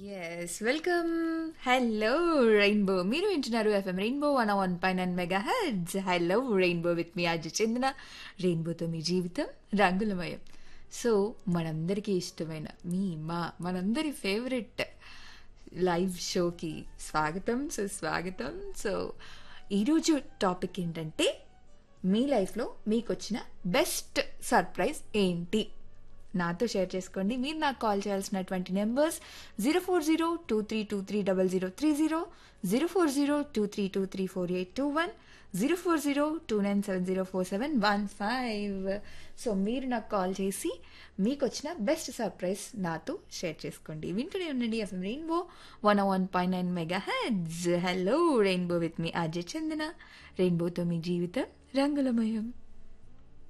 yes welcome hello rainbow మీరు వింటున్నారు FM rainbow one one పై nine megahertz hello rainbow with me అజు చెందిన రెయిన్బోతో మీ జీవితం రంగులమయం సో మనందరికీ ఇష్టమైన మీ మా మనందరి ఫేవరెట్ లైవ్ షోకి స్వాగతం సుస్వాగతం సో ఈరోజు టాపిక్ ఏంటంటే మీ లైఫ్లో మీకు వచ్చిన బెస్ట్ సర్ప్రైజ్ ఏంటి నాతో షేర్ చేసుకోండి మీరు నాకు కాల్ చేయాల్సినటువంటి numbers zero four zero two three two three double zero three zero zero four zero two three two three four eight two one zero four zero two nine seven zero four seven one five so మీరు నాకు call చేసి మీకు వచ్చిన best surprise నాతో share చేసుకోండి వింటూనే ఉండండి FM rainbow one one point nine megahertz hello rainbow with me Ajay Chandana రెయిన్బోతో మీ జీవితం రంగులమయం